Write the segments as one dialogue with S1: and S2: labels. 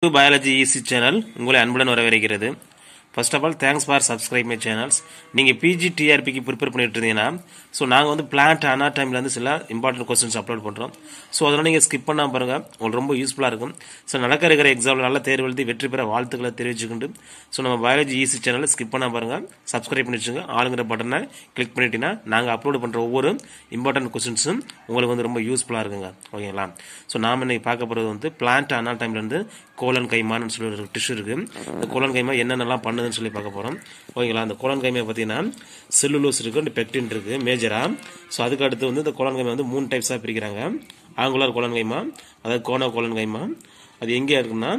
S1: biology easy channel உங்களை அன்புடன் வரவேற்கிறது first of all thanks for subscribe my channels நீங்கள் பிஜி டிஆர்பிக்கு ப்ரிப்பேர் பண்ணிட்டு இருந்தீங்கன்னா ஸோ நாங்கள் வந்து பிளான்ட் அனாடைம்லேருந்து சில இம்பார்ட்டன்ட் கொஸ்டின்ஸ் அப்லோட் பண்ணுறோம் ஸோ அதெல்லாம் நீங்கள் ஸ்கிப் பண்ணாமல் பாருங்கள் உங்களுக்கு ரொம்ப யூஸ்ஃபுல்லாக இருக்கும் ஸோ நடக்க இருக்கிற எக்ஸாமில் நல்ல தேர்வு எழுதி வெற்றி பெற வாழ்த்துக்களை தெரிவிச்சுக்கிட்டு ஸோ நம்ம பயாலஜி ஈசி சேனலை ஸ்கிப் பண்ணாமல் பாருங்கள் சப்ஸ்கிரைப் பண்ணி வச்சுங்க ஆளுங்கிற பட்டனை கிளிக் பண்ணிட்டீங்கன்னா நாங்கள் அப்லோட் பண்ணுற ஒவ்வொரு இம்பார்ட்டன்ட் கொஸ்டின்ஸும் உங்களுக்கு வந்து ரொம்ப யூஸ்ஃபுல்லாக இருக்குங்க ஓகேங்களா ஸோ நாம் இன்னைக்கு பார்க்க போகிறது வந்து பிளான்ட் அனாடைம்லேருந்து கோலன் கைமான்னு சொல்லி ஒரு டிஷ்யூ இருக்குது இந்த கோலன் கைமா என்னென்னலாம் பண்ணுதுன்னு சொல்லி பார்க்க போகிறோம் ஓகேங்களா அந்த கோலன் கைமா பார்த்தீங்கன்னா செல்லுலோஸ் இருக்குது இந்த பெக்டின் இருக்குது மேஜராக ஸோ அதுக்கு அடுத்து வந்து இந்த கோலன் கைமா வந்து மூணு டைப்ஸாக பிரிக்கிறாங்க ஆங்குலார் கோலன் கைமா அதாவது கோனா கோலன் கைமா அது எங்கே இருக்குன்னா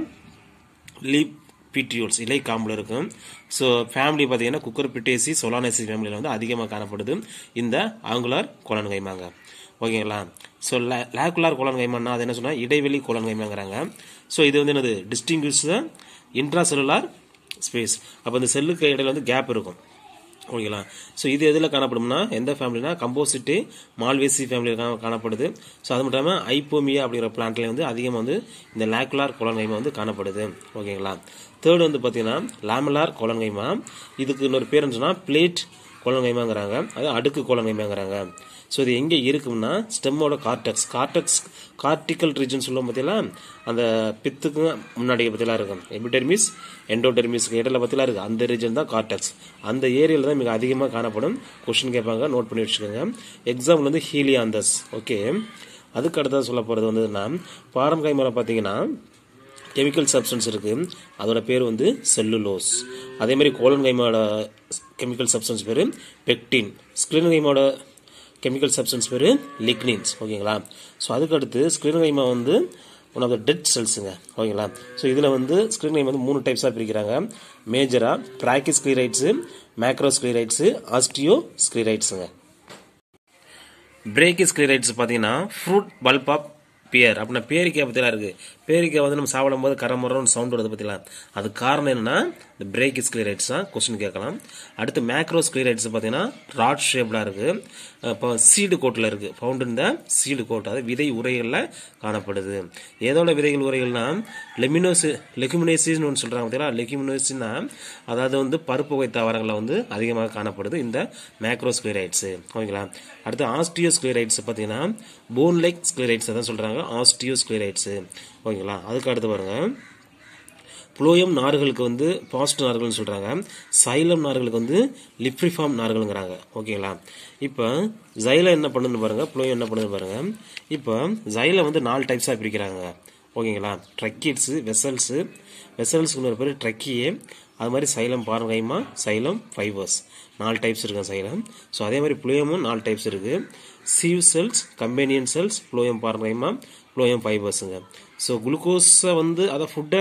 S1: லீப் பிடியூல்ஸ் இலை காம்பில் இருக்கும் ஸோ ஃபேமிலி பார்த்தீங்கன்னா குக்கர் பிட்டேசி சொலானேசி ஃபேமிலியில் வந்து அதிகமாக காணப்படுது இந்த ஆங்குலார் கோலன் கைமாங்க ஓகேங்களா ஸோ லேக்குலார் கோலன் கைமான்னா அது என்ன சொன்னால் இடைவெளி கோலன் கைமாங்கிறாங்க ஸோ இது வந்து என்னது டிஸ்டிங்விஷ் இன்ட்ரா செல்லுலார் ஸ்பேஸ் அப்போ இந்த செல்லுக்கு இடையில வந்து கேப் இருக்கும் ஓகேங்களா ஸோ இது எதில் காணப்படும்னா எந்த ஃபேமிலினா கம்போசிட்டு மால்வேசி ஃபேமிலியில் கா காணப்படுது ஸோ அது மட்டும் இல்லாமல் ஐப்போமியா அப்படிங்கிற பிளான்ட்ல வந்து அதிகமாக வந்து இந்த லேக்குலார் கொலன்கைமா வந்து காணப்படுது ஓகேங்களா தேர்ட் வந்து பார்த்தீங்கன்னா லேமலார் கொலன்கைமா இதுக்கு இன்னொரு பேர் சொன்னால் பிளேட் கொலன்கைமாங்கிறாங்க அது அடுக்கு கொலன்கைமாங்கிறாங்க ஸோ இது எங்கே இருக்கும்னா ஸ்டெம்மோட கார்டெக்ஸ் கார்டெக்ஸ் கார்டிக்கல் ரீஜன் சொல்லுவோம் பார்த்தீங்களா அந்த பித்துக்கு முன்னாடி பற்றிலாம் இருக்கும் எபிடெர்மிஸ் எண்டோடெர்மிஸ்க்கு இடையில பற்றிலாம் இருக்குது அந்த ரீஜன் தான் கார்டெக்ஸ் அந்த ஏரியாவில் தான் மிக அதிகமாக காணப்படும் கொஷின் கேட்பாங்க நோட் பண்ணி வச்சுக்கோங்க எக்ஸாம்பிள் வந்து ஹீலியாந்தஸ் ஓகே அதுக்கு அடுத்தது சொல்ல போகிறது வந்துன்னா பாரம் கைமரம் பார்த்தீங்கன்னா கெமிக்கல் சப்ஸ்டன்ஸ் இருக்குது அதோட பேர் வந்து செல்லுலோஸ் அதே மாதிரி கோலன் கைமாவோட கெமிக்கல் சப்ஸ்டன்ஸ் பேர் பெக்டின் ஸ்கிரீன் கைமாவோட கெமிக்கல் சப்ஸ்டன்ஸ் பேர் லிக்னின்ஸ் ஓகேங்களா ஸோ அதுக்கடுத்து ஸ்கிரீன் கைமா வந்து ஒன் ஆஃப் த டெட் செல்ஸுங்க ஓகேங்களா ஸோ இதில் வந்து ஸ்கிரீன் கைம் வந்து மூணு டைப்ஸாக பிரிக்கிறாங்க மேஜராக ப்ராக்கி ஸ்க்ளீரைட்ஸு மேக்ரோ ஸ்க்ளீரைட்ஸு ஆஸ்டியோ ஸ்க்ளீரைட்ஸுங்க பிரேக்கி ஸ்க்ளீரைட்ஸ் பார்த்தீங்கன்னா ஃப்ரூட் பல்ப் ஆஃப் பியர் அப்படின்னா பேரிக்காய் பற்றிலாம் இருக்குது பேரிக்காய் வந்து நம்ம சாப்பிடும் போது கரமுறன்னு சவுண்ட் வருது பற்றிலாம் அது காரணம் என்னன்னா இந்த பிரேக் ஸ்க்ளீரைட்ஸ் தான் கொஸ்டின் கேட்கலாம் அடுத்து மேக்ரோ ஸ்க்ளீரைட்ஸ் பார்த்தீங்கன்னா ராட் ஷேப்லாம் இருக்குது இப்போ சீடு கோட்டில் இருக்குது ஃபவுண்ட் இந்த சீடு கோட் அது விதை உரைகளில் காணப்படுது ஏதோட விதைகள் உரைகள்னா லெமினோசி லெகுமினேசின்னு ஒன்று சொல்கிறாங்க பார்த்தீங்களா லெகுமினோசின்னா அதாவது வந்து பருப்பு வகை தாவரங்களில் வந்து அதிகமாக காணப்படுது இந்த மேக்ரோ ஸ்க்ளீரைட்ஸு ஓகேங்களா அடுத்து ஆஸ்டியோ ஸ்க்ளீரைட்ஸ் பார்த்தீங்கன்னா போன் லைக் ஸ்க்ளீரைட்ஸ் தான் சொல்கிறாங்க ஆஸ்டியோ ஸ்க்ளீரைட்ஸு ஓகேங்களா அதுக்கு அடுத்து பாருங்க புளோயம் நார்களுக்கு வந்து பாஸ்ட் நார்கள்னு சொல்கிறாங்க சைலம் நார்களுக்கு வந்து லிப்ரிஃபார்ம் நார்களுங்கிறாங்க ஓகேங்களா இப்போ ஜைலம் என்ன பண்ணுன்னு பாருங்க புளோயம் என்ன பண்ணுன்னு பாருங்க இப்போ ஜைல வந்து நாலு டைப்ஸாக பிரிக்கிறாங்க ஓகேங்களா ட்ரக்கிட்ஸு வெசல்ஸு வெசல்ஸுக்கு ஒரு பேர் ட்ரக்கியே அது மாதிரி சைலம் பாருங்கைமா சைலம் ஃபைபர்ஸ் நாலு டைப்ஸ் இருக்கு சைலம் ஸோ அதே மாதிரி புளோயமும் நாலு டைப்ஸ் இருக்கு sieve cells companion cells phloem parenchyma phloem ஃபைபர்ஸுங்க ஸோ குளுக்கோஸை வந்து அதை ஃபுட்டை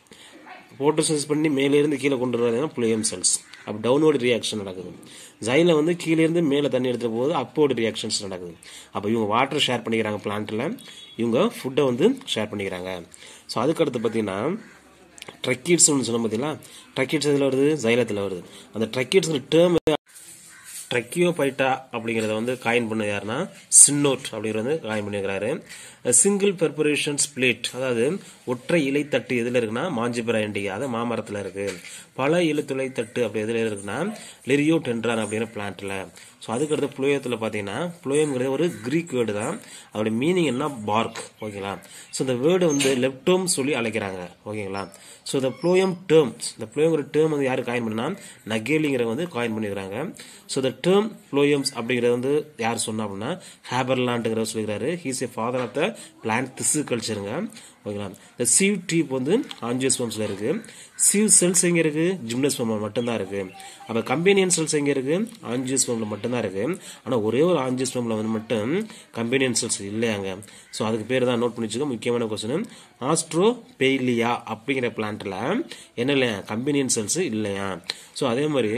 S1: போட்டோசைஸ் பண்ணி மேலேருந்து கீழே கொண்டு வரதுனா புளியம் செல்ஸ் அப்போ டவுன்வோர்டு ரியாக்ஷன் நடக்குது ஜைல வந்து கீழேருந்து மேலே தண்ணி எடுத்த போது அப்போர்டு ரியாக்ஷன்ஸ் நடக்குது அப்போ இவங்க வாட்டர் ஷேர் பண்ணிக்கிறாங்க பிளான்ட்டில் இவங்க ஃபுட்டை வந்து ஷேர் பண்ணிக்கிறாங்க ஸோ அதுக்கடுத்து பார்த்தீங்கன்னா ட்ரக்கிட்ஸ் ஒன்று சொன்ன பார்த்தீங்களா ட்ரக்கிட்ஸ் எதில் வருது ஜைலத்தில் வருது அந்த ட்ரக்கிட்ஸ் டேர்ம் ட்ரக்கியோபைட்டா அப்படிங்கிறத வந்து காயின் பண்ணது யாருன்னா சின்னோட் அப்படிங்கிறத வந்து காயின் பண்ணியிருக்கிறாரு சிங்கிள் பெர்பரேஷன் ஸ்பிளிட் அதாவது ஒற்றை இலை தட்டு எதில் இருக்குன்னா மாஞ்சிபரா இண்டிகா அது மாமரத்தில் இருக்கு பல இழுத்துளை தட்டு அப்படி எதில் இருக்குன்னா லிரியோ டென்ட்ரான் அப்படிங்கிற பிளான்ட்ல ஸோ அதுக்கடுத்து புளோயத்தில் பார்த்தீங்கன்னா புளோயம்ங்கிறது ஒரு கிரீக் வேர்டு தான் அதோட மீனிங் என்ன பார்க் ஓகேங்களா ஸோ இந்த வேர்டு வந்து லெப்டோம் சொல்லி அழைக்கிறாங்க ஓகேங்களா ஸோ இந்த ப்ளோயம் டேர்ம்ஸ் இந்த ப்ளோயங்கிற டேர்ம் வந்து யார் காயின் பண்ணா நகேலிங்கிற வந்து காயின் பண்ணிக்கிறாங்க ஸோ இந்த டேர்ம் ப்ளோயம்ஸ் அப்படிங்கிறது வந்து யார் சொன்னா அப்படின்னா ஹேபர்லாண்டுங்கிற சொல்லிக்கிறாரு he's a father of the plant tissue கல்ச்சருங்க ஓகேங்களா இந்த சீவ் டீப் வந்து ஆஞ்சியோஸ்பம்ஸ்ல இருக்கு சீவ் செல்ஸ் எங்க இருக்கு ஜிம்னஸ்பம்ல மட்டும்தான் இருக்கு அப்ப கம்பேனியன் செல்ஸ் எங்க இருக்கு ஆஞ்சியோஸ்பம்ல மட்டும்தான் இருக்கு ஆனா ஒரே ஒரு ஆஞ்சியோஸ்பம்ல வந்து மட்டும் கம்பேனியன் செல்ஸ் இல்லையாங்க ஸோ அதுக்கு பேர் தான் நோட் பண்ணி வச்சுக்கோ முக்கியமான கொஸ்டின் ஆஸ்ட்ரோ பெய்லியா அப்படிங்கிற பிளான்ட்ல என்ன இல்லையா கம்பேனியன் செல்ஸ் இல்லையா ஸோ அதே மாதிரி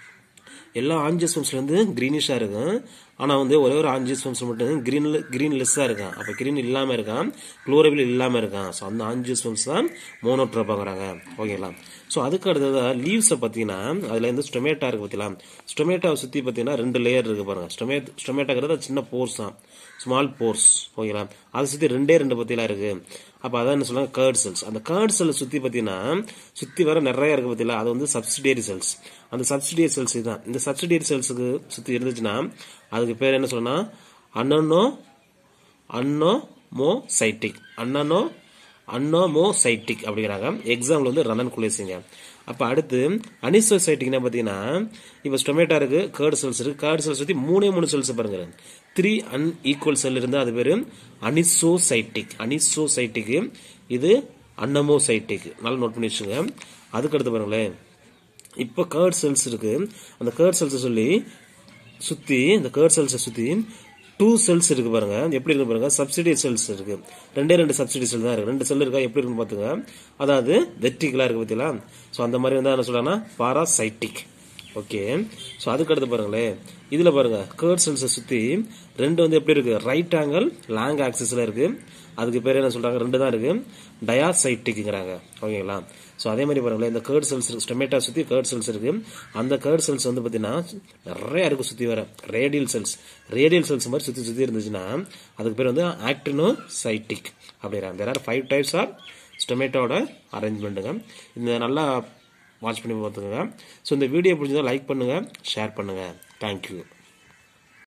S1: எல்லா ஆஞ்சியோஸ்பம்ஸ்ல வந்து கிரீனிஷா இருக்கும் ஆனா வந்து ஒரே ஒரு ஆஞ்சியோஸ்பம்ஸ் மட்டும் கிரீன் கிரீன் லெஸ்ஸா இருக்கான் அப்ப கிரீன் இல்லாம இருக்கான் குளோரபில் இல்லாம இருக்கான் ஸோ அந்த ஆஞ்சியோஸ்பம்ஸ் தான் மோனோட்ரோப்பாங்கிறாங்க ஓகேங்களா ஸோ அதுக்கு அடுத்ததா லீவ்ஸை பார்த்தீங்கன்னா அதுல இருந்து ஸ்டொமேட்டா இருக்கு பார்த்தீங்களா ஸ்டொமேட்டாவை சுத்தி பார்த்தீங்கன்னா ரெண்டு லேயர் இருக்கு பாருங்க ஸ்டொமே ஸ்டொமேட்டாங்கிறது சின்ன போர்ஸ் தான் ஸ்மால் போர்ஸ் ஓகேங்களா அதை சுற்றி ரெண்டே ரெண்டு பத்திலாம் இருக்கு அப்போ அதான் என்ன சொல்லுவாங்க கேர்ட் செல்ஸ் அந்த கேர்ட் செல்லை சுற்றி பார்த்தீங்கன்னா சுற்றி வர நிறைய இருக்கு பார்த்தீங்களா அது வந்து சப்சிடியரி செல்ஸ் அந்த சப்சிடியரி செல்ஸ் தான் இந்த சப்சிடியரி செல்ஸுக்கு சுற்றி இருந்துச்சுன்னா அதுக்கு பேர் என்ன சொல்லணும்னா அன்னோ அன்னோமோசைட்டிக் அன்னனோ அன்னோமோசைட்டிக் அப்படிங்கிறாங்க எக்ஸாம்பிள் வந்து ரனன் குலேசிங்க அப்போ அடுத்து அனிசோசைட்டிக்னா பார்த்தீங்கன்னா இப்போ ஸ்டொமேட்டா இருக்கு கேர்டு செல்ஸ் இருக்கு கேர்டு செல்ஸ் பற்றி மூணே மூணு செல்ஸ் பாருங்க த்ரீ அன் ஈக்குவல் செல் இருந்தால் அது பேர் அனிசோசைட்டிக் அனிசோசைட்டிக் இது அன்னமோசைட்டிக் நல்லா நோட் பண்ணி வச்சுங்க அதுக்கு அடுத்து பாருங்களேன் இப்போ கேர்ட் செல்ஸ் இருக்கு அந்த கேர்ட் செல்ஸை சொல்லி சுற்றி இந்த கேர்ட் செல்ஸை சுற்றி டூ செல்ஸ் இருக்கு பாருங்க எப்படி இருக்கு பாருங்க சப்சிடி செல்ஸ் இருக்கு ரெண்டே ரெண்டு சப்சிடி செல் தான் இருக்கு ரெண்டு செல் இருக்கா எப்படி இருக்குன்னு பாத்துங்க அதாவது வெர்டிகலா இருக்கு பார்த்தீங்களா ஸோ அந்த மாதிரி வந்து என்ன சொல்றாங்கன்னா பாராசைட்டிக் ஓகே ஸோ அதுக்கு அடுத்து பாருங்களேன் இதுல பாருங்க கேர்ட் செல்ஸை சுத்தி ரெண்டு வந்து எப்படி இருக்கு ரைட் ஆங்கிள் லாங் ஆக்சிஸ்ல இருக்கு அதுக்கு பேர் என்ன சொல்றாங்க ரெண்டு தான் இருக்கு டயாசைட்டிக்ங்கிறாங்க ஓகேங்களா ஸோ அதே மாதிரி பாருங்களேன் இந்த கேர்ட் செல்ஸ் இருக்கு ஸ்டொமேட்டா சுற்றி கேர்ட் செல்ஸ் இருக்கு அந்த கேர்ட் செல்ஸ் வந்து பார்த்தீங்கன்னா நிறைய இருக்கு சுற்றி வர ரேடியல் செல்ஸ் ரேடியல் செல்ஸ் மாதிரி சுற்றி சுற்றி இருந்துச்சுன்னா அதுக்கு பேர் வந்து ஆக்டினோசைட்டிக் அப்படிங்கிறாங்க there are five types of ஸ்டொமேட்டோட அரேஞ்ச்மெண்ட்டுங்க இந்த நல்லா வாட்ச் பண்ணி பார்த்துக்கோங்க ஸோ இந்த வீடியோ பிடிச்சதா லைக் பண்ணுங்க ஷேர் பண்ணுங்க தேங்க்யூ